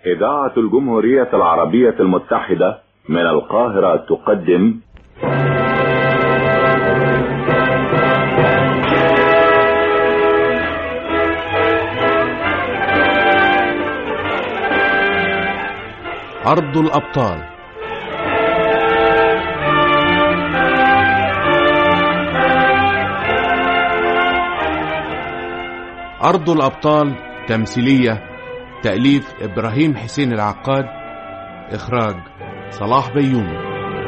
إذاعة الجمهورية العربية المتحدة من القاهرة تقدم عرض الأبطال عرض الأبطال تمثيلية تأليف إبراهيم حسين العقاد إخراج صلاح بيومي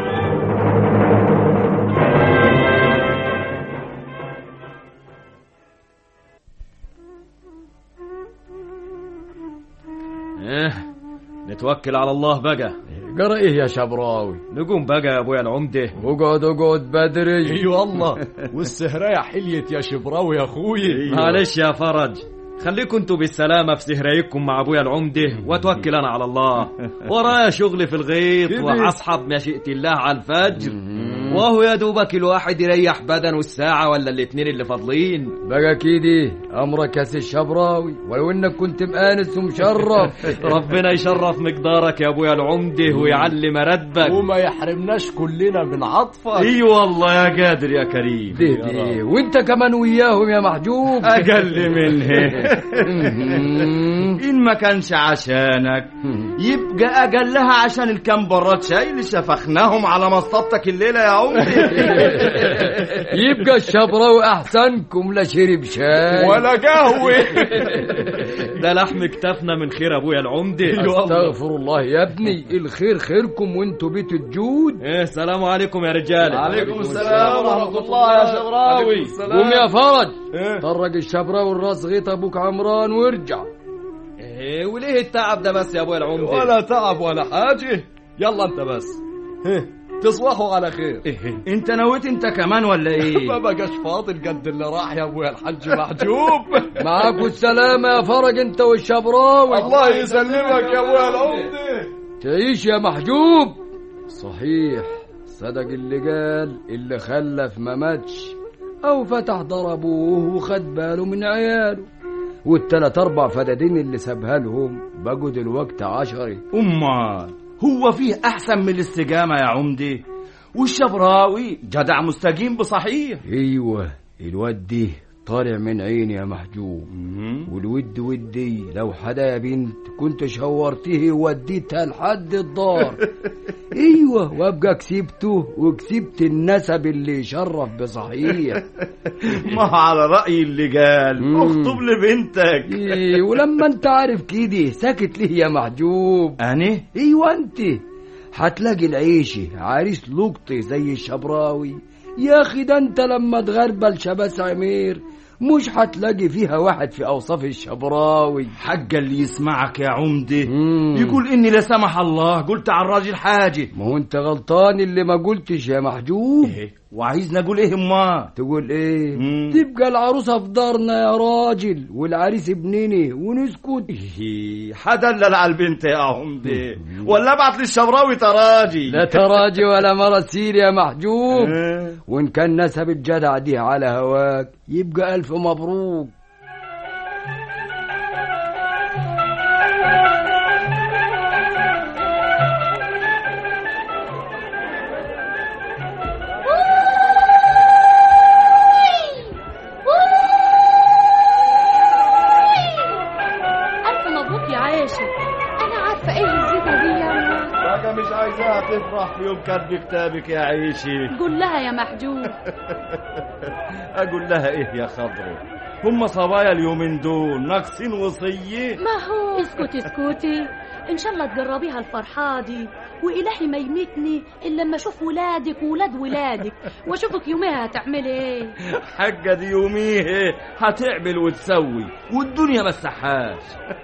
ايه نتوكل على الله بقى قرا ايه يا شبراوي نقوم بقى يا ابويا العمده اقعد اقعد بدري اي والله والسهرية حليت يا شبراوي يا اخوي معلش يا فرج خليكم انتوا بالسلامة في سهريكم مع ابويا العمدة واتوكل انا على الله ورايا شغل في الغيط كده. وهصحب مشيئة الله على الفجر وهو يا دوبك الواحد يريح بدنه الساعة ولا الاتنين اللي فاضلين بقى كده امرك يا سي الشبراوي ولو انك كنت مآنس ومشرف ربنا يشرف مقدارك يا ابويا العمدة ويعلي مرتبك وما يحرمناش كلنا من عطفك اي والله يا قادر يا كريم ده ده وانت كمان وياهم يا محجوب اقل منه ان ما كانش عشانك يبقى اقلها عشان الكام براد شاي اللي شفخناهم على مصطبتك الليله يا عمدي يبقى الشبراوي احسنكم لا شرب شاي ولا قهوة ده لحم كتفنا من خير ابويا العمده استغفر الله يا ابني الخير خيركم وانتوا بيت الجود ايه السلام عليكم يا رجاله عليكم السلام ورحمة الله يا شبراوي قوم يا فرج طرق الشبراوي الراس غيط ابوك عمران وارجع ايه وليه التعب ده بس يا ابويا العمده ولا تعب ولا حاجة يلا انت بس هه، تصبحوا على خير انت نويت انت كمان ولا ايه ما بقاش فاضل قد اللي راح يا ابويا الحاج محجوب معاكم السلامة يا فرج انت والشبراوي الله يسلمك يا ابويا العمدة تعيش يا محجوب صحيح صدق اللي قال اللي خلف ما ماتش او فتح ضربوه وخد باله من عياله والتلات اربع فدادين اللي سابها لهم بقوا دلوقتي عشرة امال هو فيه احسن من الاستقامه يا عمدي والشبراوي جدع مستقيم بصحيح ايوه الواد دي طالع من عيني يا محجوب والود ودي لو حدا يا بنت كنت شورته ووديتها لحد الدار ايوه وابقى كسبته وكسبت النسب اللي يشرف بصحيح ما هو على راي اللي قال مم. اخطب لبنتك إيه ولما انت عارف كده ساكت ليه يا محجوب اني ايوه انت هتلاقي العيشة عريس لقطي زي الشبراوي يا اخي ده انت لما تغربل شباس عمير مش هتلاقي فيها واحد في اوصاف الشبراوي حق اللي يسمعك يا عمدي مم. يقول اني لا سمح الله قلت على الراجل حاجه ما هو انت غلطان اللي ما قلتش يا محجوب إيه؟ وعايزني اقول ايه ما تقول ايه مم. تبقى العروسة في دارنا يا راجل والعريس ابنني ونسكت إيه، حدلل على البنت يا عمدي ولا ابعت للشبراوي تراجي لا تراجي ولا مراسيل يا محجوب إيه؟ وان كان نسب الجدع دي على هواك يبقى الف مبروك ألف مبروك يا عاشر أنا عارفة إيه الزيطة دي يا أمي. بقى مش عايزاها تفرح في يوم كتب كتابك يا عيشي قول لها يا محجوب اقول لها ايه يا خضرو هم صبايا اليومين دول ناقصين وصيه ما هو اسكتي اسكتي إن شاء الله تجربيها الفرحة دي وإلهي ما يميتني إلا لما أشوف ولادك وولاد ولادك وأشوفك يوميها هتعملي إيه حاجه دي يوميه هتعمل وتسوي والدنيا ما تسحاش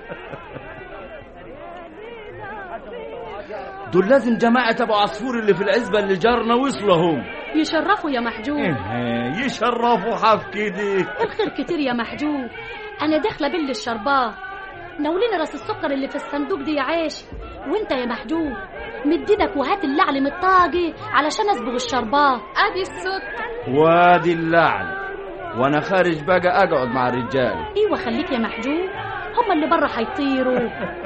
دول لازم جماعة أبو عصفور اللي في العزبة اللي جارنا وصلهم يشرفوا يا محجوب إيه، يشرفوا حفكي دي الخير كتير يا محجوب أنا داخلة بل الشربات ناوليني راس السكر اللي في الصندوق دي يا عاش وانت يا محجوب مدينك وهات اللعل من الطاجة علشان اصبغ الشربات ادي السكر وادي اللعن وانا خارج بقى اقعد مع الرجال ايوه خليك يا محجوب هم اللي برا هيطيروا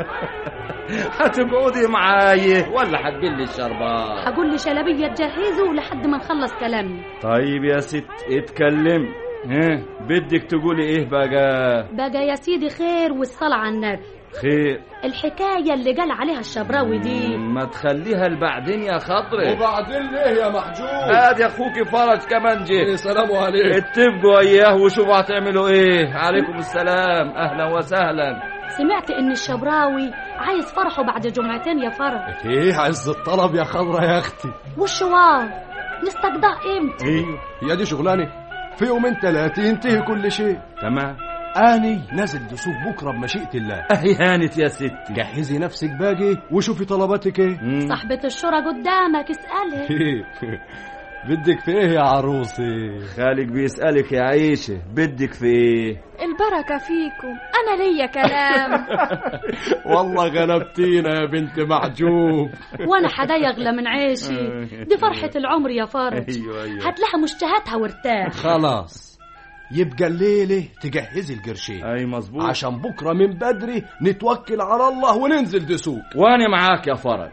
هتقعدي معايا ولا هتبلي الشربات هقول لشلبية تجهزوا لحد ما نخلص كلامنا طيب يا ست اتكلم ها بدك تقولي ايه بقى بقى يا سيدي خير والصلاة على النبي خير الحكاية اللي قال عليها الشبراوي دي ما تخليها لبعدين يا خضري وبعدين ليه يا محجوب ادي اخوك فرج كمان جه سلام عليك اتفقوا اياه وشوفوا هتعملوا ايه عليكم السلام اهلا وسهلا سمعت ان الشبراوي عايز فرحه بعد جمعتين يا فرج ايه عز الطلب يا خضرة يا اختي والشوار نستقضاه امتى ايوه هي دي شغلانة في يومين ثلاثة ينتهي كل شيء تمام اني نازل دسوق بكره بمشيئة الله اهي هانت يا ستي جهزي نفسك باقي وشوفي طلباتك ايه مم. صاحبة الشورى قدامك اسألها بدك في ايه يا عروسي خالك بيسألك يا عيشة بدك في ايه البركة فيكم أنا ليا كلام والله غلبتينا يا بنت محجوب وانا حدا يغلى من عيشي دي فرحة العمر يا فرج ايوه ايوه هات لها مشتهاتها وارتاح خلاص يبقى الليلة تجهزي القرشين اي مظبوط عشان بكرة من بدري نتوكل على الله وننزل دسوق وانا معاك يا فرج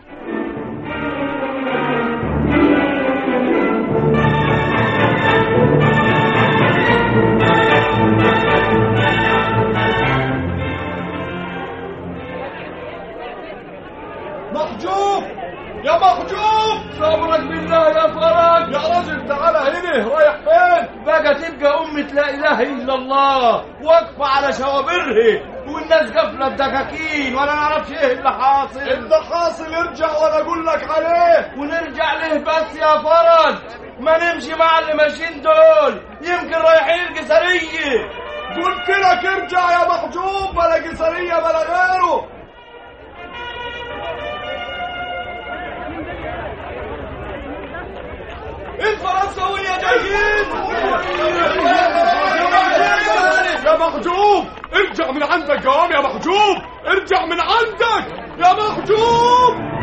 محجوب يا محجوب صبرك بالله يا فرج يا راجل تعالى هنا رايح فين بقى تبقى أمة لا إله إلا الله واقفة على شوابرها والناس قافلة الدكاكين ولا نعرفش إيه اللي حاصل اللي حاصل ارجع وانا اقول لك عليه ونرجع ليه بس يا فرج ما نمشي مع اللي ماشيين دول يمكن رايحين القسرية قلت لك ارجع يا محجوب بلا قصرية بلا غيره الفرنسوية جايين يا محجوب ارجع من عندك قوام يا محجوب ارجع من عندك يا محجوب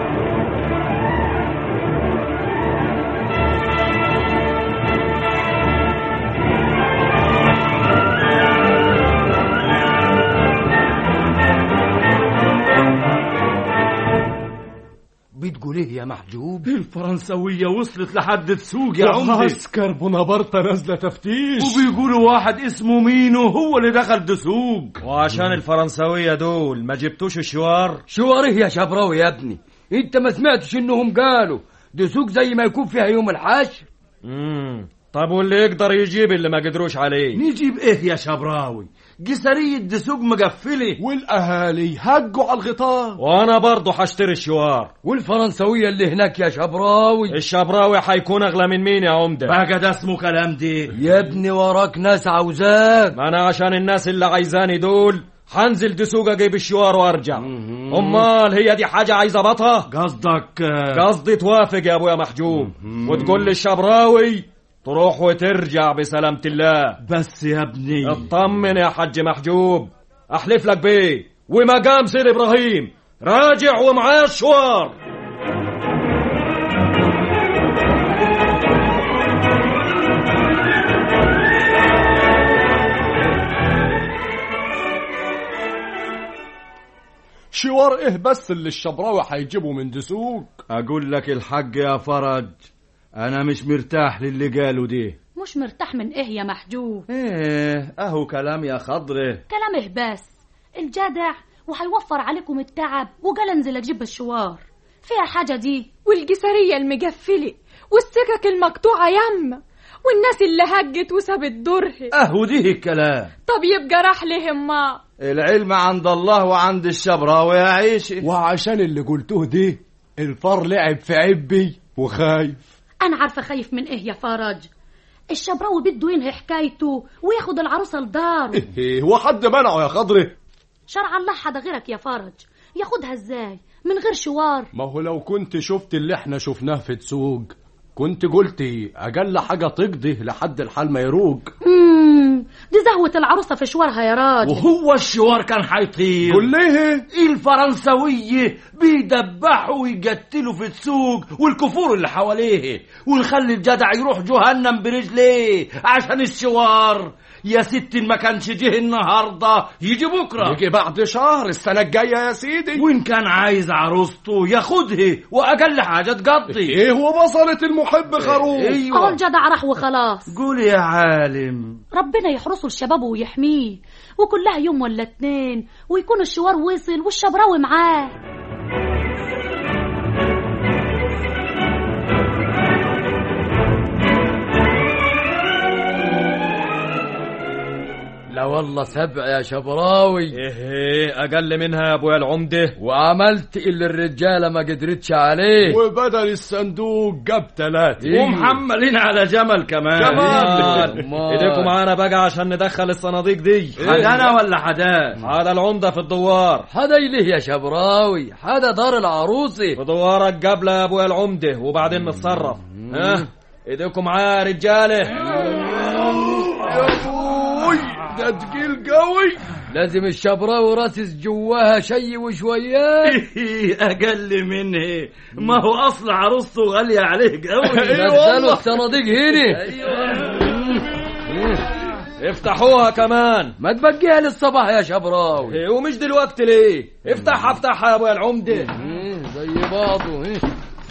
بتقول ايه يا محجوب الفرنسوية وصلت لحد السوق يا عمدي عسكر بونابرت نازلة تفتيش وبيقولوا واحد اسمه مينو هو اللي دخل دسوق وعشان الفرنسوية دول ما جبتوش شوار شو ايه يا شبراوي يا ابني انت ما سمعتش انهم قالوا دسوق زي ما يكون فيها يوم الحشر امم طب واللي يقدر يجيب اللي ما قدروش عليه نجيب ايه يا شبراوي قسرية دسوق مقفلة والاهالي هجوا على الغطاء وانا برضه هشتري الشوار والفرنسوية اللي هناك يا شبراوي الشبراوي حيكون اغلى من مين يا عمده بقى ده اسمه كلام دي يا ابني وراك ناس عاوزاك ما انا عشان الناس اللي عايزاني دول حنزل دسوق اجيب الشوار وارجع امال هي دي حاجه عايز ابطها قصدك قصدي توافق يا ابويا محجوب وتقول للشبراوي تروح وترجع بسلامة الله بس يا ابني اطمن يا حج محجوب احلف لك بيه ومقام سيد ابراهيم راجع ومعاه الشوار شوار ايه بس اللي الشبراوي هيجيبه من دسوق اقول لك الحق يا فرج انا مش مرتاح للي قالوا دي مش مرتاح من ايه يا محجوب ايه اهو كلام يا خضره كلامه بس الجدع وهيوفر عليكم التعب وقال انزل اجيب الشوار فيها حاجة دي والجسرية المجفلة والسكك المقطوعة يم والناس اللي هجت وسابت درها اهو دي الكلام طب يبقى راح لهم ما العلم عند الله وعند الشبراوي يا عيشي وعشان اللي قلتوه دي الفار لعب في عبي وخايف انا عارفة خايف من ايه يا فرج الشبراوي بده ينهي حكايته وياخد العروسة لداره ايه هو حد منعه يا خضره شرع الله حدا غيرك يا فرج ياخدها ازاي من غير شوار ما هو لو كنت شفت اللي احنا شفناه في تسوق كنت قلتي اقل حاجه تقضي لحد الحال ما يروق مم، دي زهوة العروسة في شوارها يا راجل وهو الشوار كان حيطير قول ليه الفرنسوية بيدبحوا ويقتلوا في السوق والكفور اللي حواليه ونخلي الجدع يروح جهنم برجليه عشان الشوار يا ست ما كانش جه النهارده يجي بكره يجي بعد شهر السنة الجاية يا سيدي وان كان عايز عروسته ياخدها واقل حاجه تقضي ايه وبصلة المحب خروف اهو ايوه الجدع راح وخلاص قول يا عالم ربنا يحرسه الشباب ويحميه وكلها يوم ولا اتنين ويكون الشوار وصل والشبراوي معاه لا والله سبع يا شبراوي ايه اقل منها يا ابويا العمده وعملت اللي الرجاله ما قدرتش عليه وبدل الصندوق جاب ثلاثة إيه. ومحملين على جمل كمان كمان أمال. ايديكم معانا بقى عشان ندخل الصناديق دي حدانا ولا حدان هذا العمده في الدوار حدا إليه يا شبراوي حدا دار العروسة في دوارك قبل يا ابويا العمده وبعدين نتصرف ها ايديكم معايا يا رجاله يا ابوي ده تقيل قوي لازم الشبراوي راسس جواها شي وشويات اقل منه ما هو اصل عروسته غاليه عليه قوي نزلوا الصناديق هنا افتحوها كمان ما تبقيها للصباح يا شبراوي إيه ومش دلوقتي ليه افتحها افتحها يا ابويا العمده إيه، زي بعضه إيه.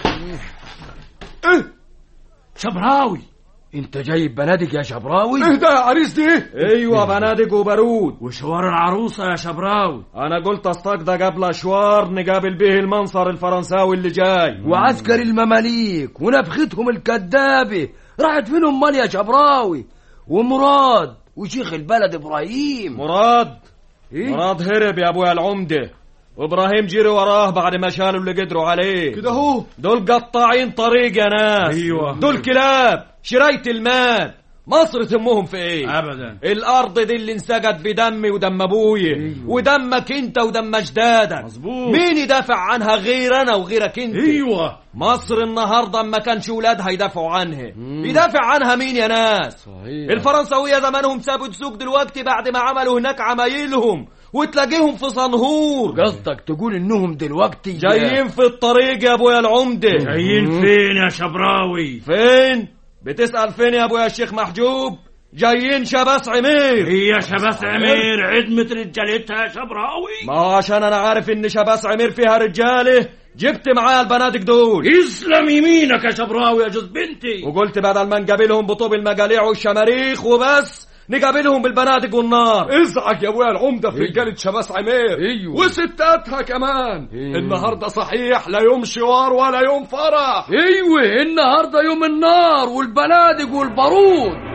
شبراوي انت جايب بنادق يا شبراوي ايه ده يا عريس دي ايوه بنادق وبارود وشوار العروسه يا شبراوي انا قلت استقضى قبل اشوار نقابل به المنصر الفرنساوي اللي جاي وعسكر المماليك ونفختهم الكدابة راحت فين امال يا شبراوي ومراد وشيخ البلد ابراهيم مراد إيه؟ مراد هرب يا ابويا العمده وابراهيم جري وراه بعد ما شالوا اللي قدروا عليه كده هو دول قطاعين طريق يا ناس أيوة. دول كلاب شراية المال مصر تمهم في ايه ابدا الارض دي اللي انسجت بدمي ودم ابويا ودمك انت ودم اجدادك مظبوط. مين يدافع عنها غير انا وغيرك انت ايوه مصر النهارده ما كانش ولادها يدافعوا عنها يدافع عنها مين يا ناس صحيح الفرنساويه زمانهم سابوا تسوق دلوقتي بعد ما عملوا هناك عمايلهم وتلاقيهم في صنهور قصدك تقول انهم دلوقتي جايين في الطريق يا ابويا العمده جايين فين يا شبراوي فين بتسأل فين يا ابويا الشيخ محجوب جايين شباس عمير هي شباس عمير عدمة رجالتها يا شبراوي ما هو عشان انا عارف ان شباس عمير فيها رجاله جبت معايا البنادق دول يسلم يمينك يا شبراوي يا جوز بنتي وقلت بدل ما نقابلهم بطوب المجاليع والشماريخ وبس نقابلهم بالبنادق والنار ازعج يا ابويا العمده في رجاله شباس عمير ايوه. وستاتها كمان إيه. النهارده صحيح لا يوم شوار ولا يوم فرح ايوه النهارده يوم النار والبنادق والبارود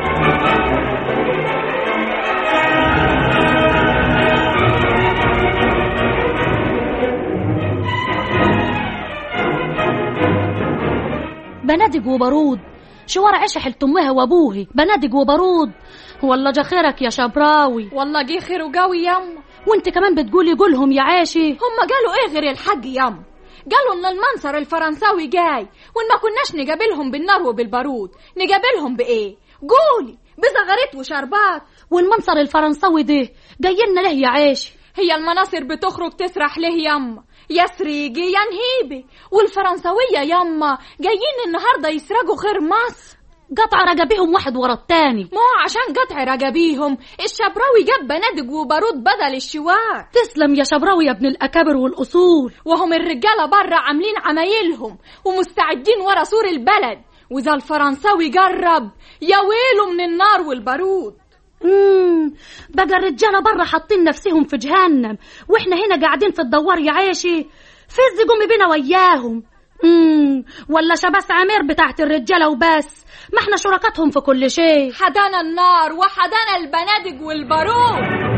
بنادق وبارود شوار عيش حلت امها وابوهي بنادق وبارود والله جخيرك يا شبراوي والله جه خير وجاوي يما وانت كمان بتقولي قولهم يا عاشي هم قالوا ايه غير الحاج يما قالوا ان المنصر الفرنساوي جاي وان ما كناش نقابلهم بالنار وبالبارود نقابلهم بايه قولي بزغرات وشربات والمنصر الفرنساوي ده جايلنا ليه يا عاشي هي المناصر بتخرج تسرح ليه يما يا سريجي يا نهيبي والفرنسوية يما جايين النهاردة يسرقوا خير مصر قطع رجبيهم واحد ورا التاني ما هو عشان قطع رجبيهم الشبراوي جاب بنادق وبارود بدل الشوار تسلم يا شبراوي يا ابن الأكابر والأصول وهم الرجالة برا عاملين عمايلهم ومستعدين ورا سور البلد وإذا الفرنساوي جرب يا ويله من النار والبارود امم بقى الرجاله بره حاطين نفسهم في جهنم واحنا هنا قاعدين في الدوار يا عيشي فز قومي بينا وياهم امم ولا شباس عمير بتاعت الرجاله وبس ما احنا شركاتهم في كل شيء حدانا النار وحدانا البنادق والبارود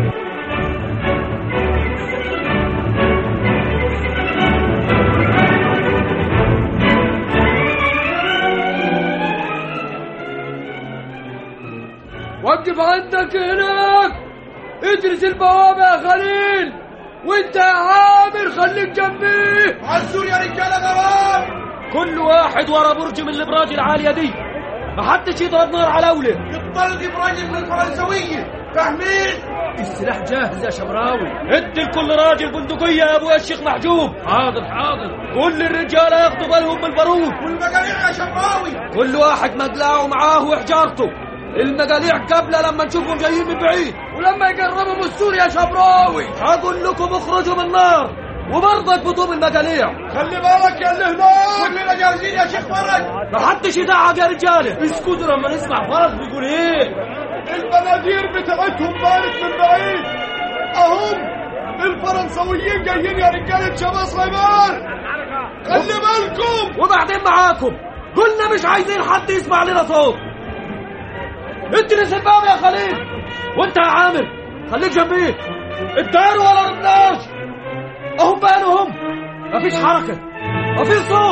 وقف عندك هناك ادرس البوابة يا خليل وانت يا عامر خليك جنبي عزوا يا رجاله غرام كل واحد ورا برج من الابراج العاليه دي محدش يضرب نار على اوله يطلق ابراهيم من الفرنسويه فاهمين السلاح جاهز يا شبراوي ادي لكل راجل بندقيه يا ابويا الشيخ محجوب حاضر حاضر كل الرجاله ياخدوا بالهم من البارود والمجاريع يا شبراوي كل واحد مدلعه معاه وحجارته المجاليع قبل لما نشوفهم جايين من بعيد ولما يقربوا من سوريا شبراوي هقول لكم اخرجوا من النار وبرضه اكبتوا بالمجاليع خلي بالك يا اللي هناك كلنا جاهزين يا شيخ فرج ما حدش يدعك يا رجاله اسكتوا لما نسمع فرج بيقول ايه البنادير بتاعتهم بانت من بعيد اهم الفرنسويين جايين يا رجاله شباب سليمان خلي بالكم وبعدين معاكم قلنا مش عايزين حد يسمع لنا صوت انت اللي سباب يا خليل وانت يا عامر خليك جنبي الدار ولا ربناش اهم بانوا هم مفيش حركه مفيش صوت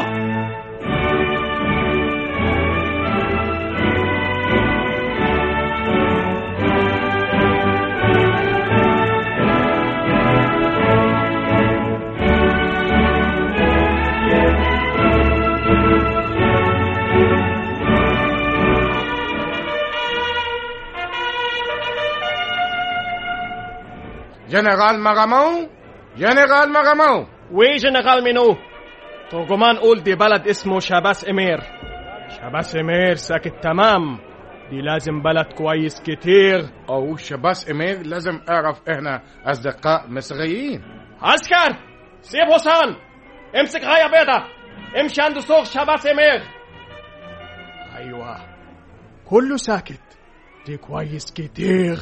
جنرال مغامو جنرال مغامو وي جنرال مينو ترجمان قول دي بلد اسمه شباس امير شباس امير ساكت تمام دي لازم بلد كويس كتير او شباس امير لازم اعرف احنا اصدقاء مصريين عسكر سيب حسان امسك راية بيضة امشي عند سوق شباس امير ايوه كله ساكت دي كويس كتير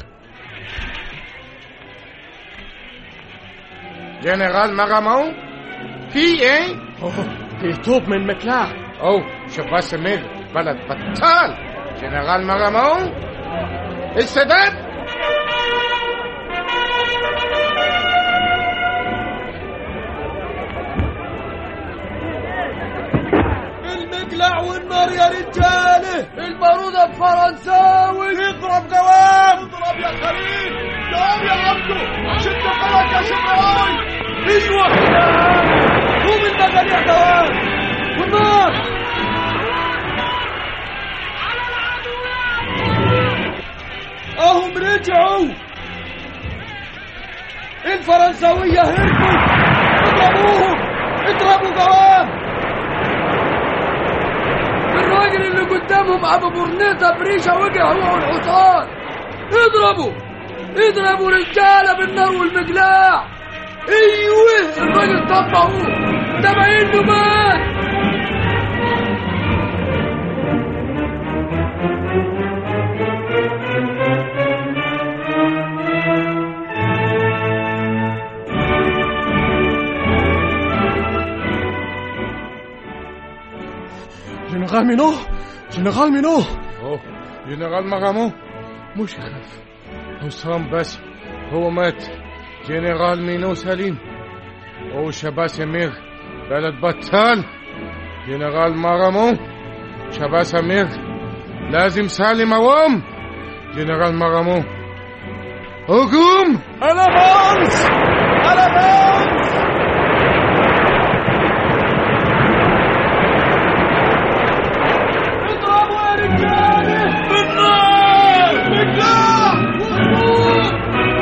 جنرال مغامو في ايه أوه، دي توب من مكلاع او شباس امير بلد بطال جنرال مغامو السادات المقلع والنار يا رجاله البارود الفرنساوي اضرب جواب اضرب يا خليل قوم يا عبدو شد حالك يا شبراوي ايوه قوم المجاليع دوام والنار اهم رجعوا الفرنساوية هربوا اضربوهم اضربوا جواب الراجل اللي قدامهم ابو برنيطة بريشة وقع هو والحصان اضربوا اضربوا رجالة بالنار والمقلاع ايوه الراجل طبعوه ده باين له مات جنرال مينو جنرال مينو اوه جنرال مغامو مش خاف حسام بس هو مات جنرال مينو سليم او شباس امير بلد بطال جنرال مغامو شباس امير لازم سالم اوام جنرال مغامو هجوم الافانس الافانس اضربوا يا رجاله بالنار بالله والنور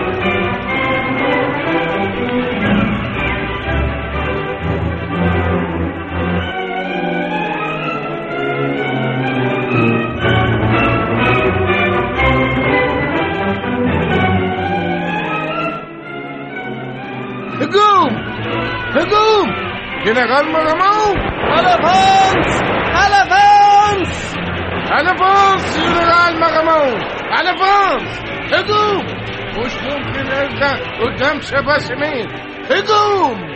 هجوم هجوم جنرال مغامو الافانس الافانس الفونس جنرال مغامو الفونس هجوم مش ممكن ارجع قدام شباس امير هجوم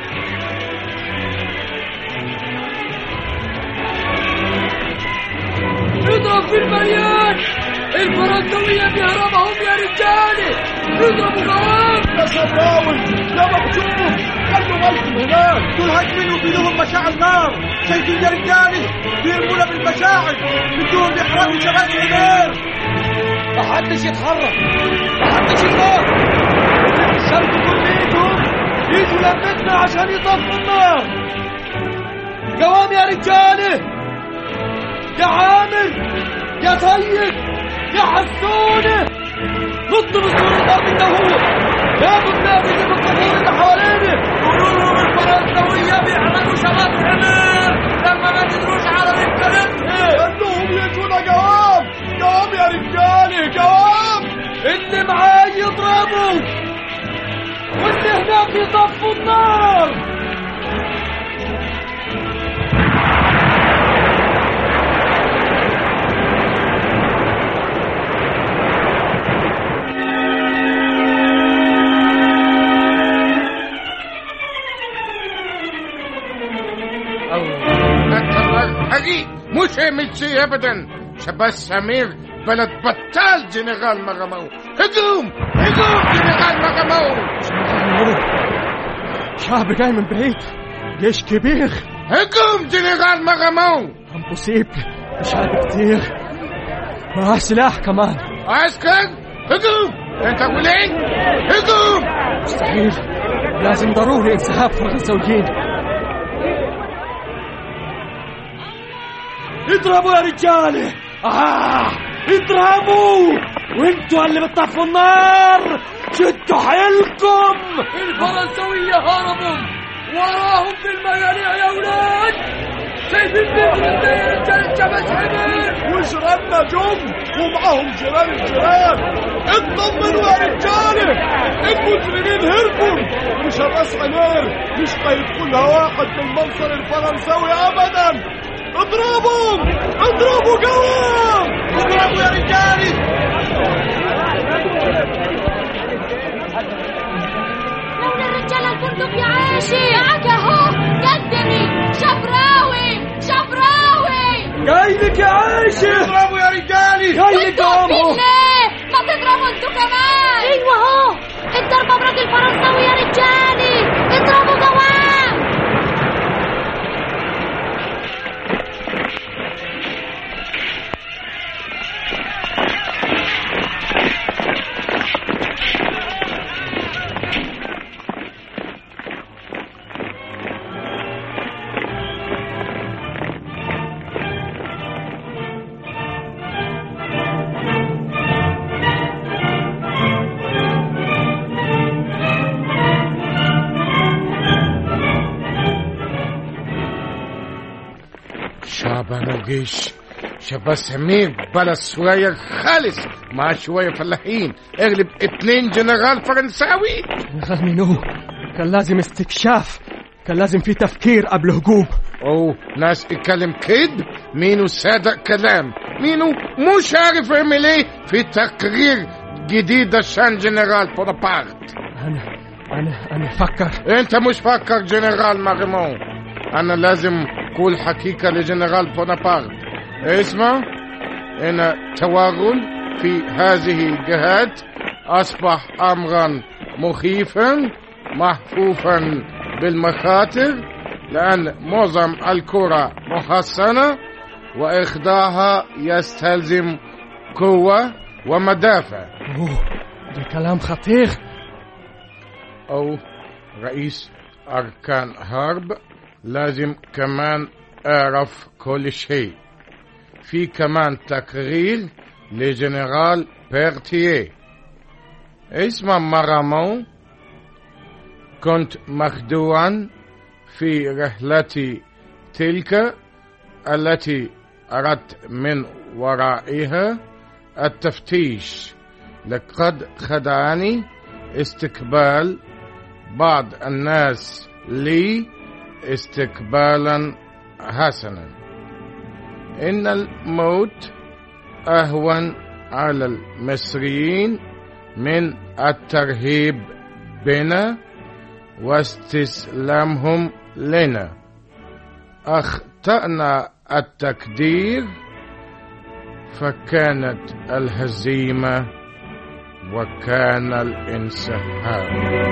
اضرب في المليان الفرنسوية بيهربهم يا رجالي اضربوا جواب يا شبراوي يا مكتوب خلوا بالكم هناك دول هاجمين وبيدهم مشاعل نار شايفين يا رجالي بيرمونا بالمشاعل بدهم يحرقوا شباب النار محدش يتحرك محدش يخاف الشرق كليتهم يجوا لمتنا عشان يطفوا النار قوام يا رجاله يا عامر يا سيد يا حسونه نط بسور النار من دهور جابوا الناس اللي بالقبور اللي حوالينا قولوا لهم الفرنسوية بيعملوا شباب حمار لما ما تدروش على رجالتها خلوهم يجونا جواب جواب يا رجالي أكبر حقيقي مش ميتشي أبدا شباس سمير بلد بطال جنرال مغمو هجوم هجوم جنرال مغمو شعب جاي من بعيد جيش كبير هجوم جنرال مغمو امبوسيبل شعب كتير معاه سلاح كمان عسكر هجوم انت تقول ايه هجوم مستحيل لازم ضروري انسحاب فرنساويين اضربوا يا رجاله آه اضربوا وانتوا اللي بتطفوا النار شدوا حيلكم الفرنسوية هربوا وراهم في المجاريع يا ولاد شايفين بيجروا ازاي يا رجال الشمس حمير وجيراننا جم ومعاهم جيران الجيران اطمنوا يا رجاله المجرمين هربوا وشباس عمير مش هيدخلها واحد من المنصر الفرنساوي ابدا اضربوا اضربوا قوام اضربوا يا رجالي لولا الرجال البندق يا عاشي معاك اهو قدمي شبراوي شبراوي جاي لك يا عايشة اضربوا يا رجالي جاي لك انتوا قوام واقفين اهو ليه ما تضربوا انتوا كمان ايوه اهو الضربه براجل فرنساوي يا رجالي اضربوا قوام شعبان وجيش شباس سمير بلد شوية خالص مع شوية فلاحين اغلب اتنين جنرال فرنساوي غنينوه كان لازم استكشاف كان لازم في تفكير قبل هجوم او ناس اتكلم كذب مينو صادق كلام مينو مش عارف يعمل ايه في تقرير جديد عشان جنرال بونابرت انا انا انا فكر انت مش فكر جنرال ماريمون انا لازم كل حقيقة لجنرال بونابرت اسمع ان التوغل في هذه الجهات اصبح امرا مخيفا محفوفا بالمخاطر لان معظم الكرة محصنة واخضاعها يستلزم قوة ومدافع اوه ده كلام خطير أو رئيس أركان حرب لازم كمان أعرف كل شيء في كمان تقرير لجنرال بيرتيه اسمه مرامون كنت مخدوعا في رحلتي تلك التي أردت من ورائها التفتيش لقد خدعني استقبال بعض الناس لي استقبالا حسنا إن الموت أهون على المصريين من الترهيب بنا واستسلامهم لنا أخطأنا التقدير فكانت الهزيمة وكان الانسحاب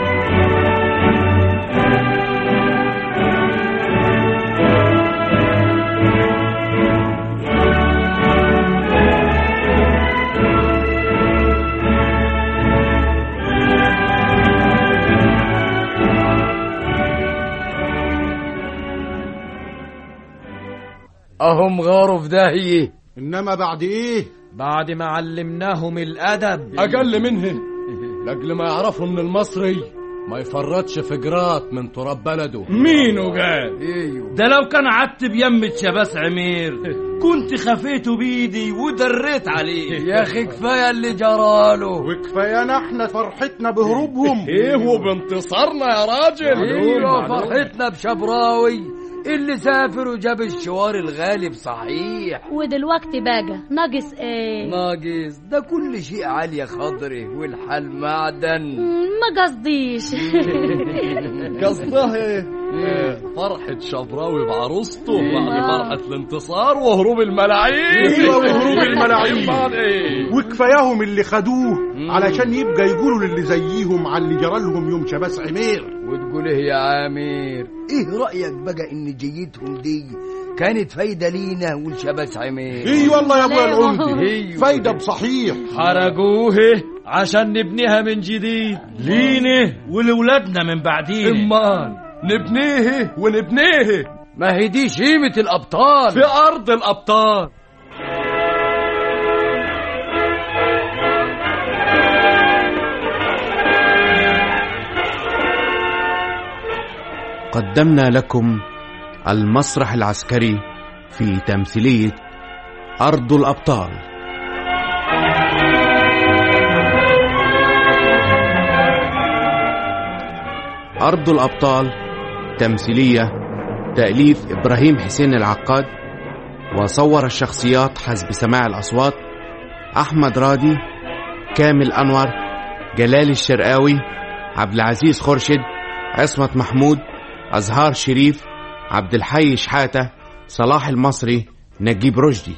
أهم غاروا في داهية انما بعد ايه بعد ما علمناهم الأدب اقل منه لاجل ما يعرفوا ان المصري ما يفرطش في جرات من تراب بلده مين قال ايوه ده لو كان عدت بيمة شباس عمير كنت خفيته بيدي ودريت عليه يا اخي كفايه اللي جراله وكفايانا احنا فرحتنا بهروبهم ايه وبانتصارنا يا راجل ايوه فرحتنا بشبراوي اللي سافر وجاب الشوار الغالي بصحيح ودلوقتي بقى ناقص ايه ناقص ده كل شيء عالية خضره والحال معدن مم، ما قصديش قصده ايه فرحة شبراوي بعروسته بعد فرحة الانتصار وهروب الملاعين ايوه وهروب الملاعين أمال إيه؟ وكفاياهم اللي خدوه علشان يبقى يقولوا للي زيهم على اللي جرى لهم يوم شباس عمير وتقول ايه يا عامر ايه رأيك بقى ان جيتهم دي كانت فايدة لينا والشباس عمير اي والله يا ابويا العمدي ايوه فايدة بصحيح حرقوه عشان نبنيها من جديد لينا ولولادنا من بعدين أمال نبنيه ونبنيه ما هي دي شيمة الأبطال في أرض الأبطال قدمنا لكم المسرح العسكري في تمثيلية أرض الأبطال أرض الأبطال تمثيلية تأليف إبراهيم حسين العقاد وصور الشخصيات حسب سماع الأصوات أحمد رادي كامل أنور جلال الشرقاوي عبد العزيز خورشد عصمت محمود أزهار شريف عبد الحي شحاتة صلاح المصري نجيب رشدي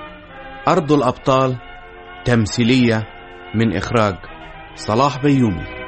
أرض الأبطال تمثيلية من إخراج صلاح بيومي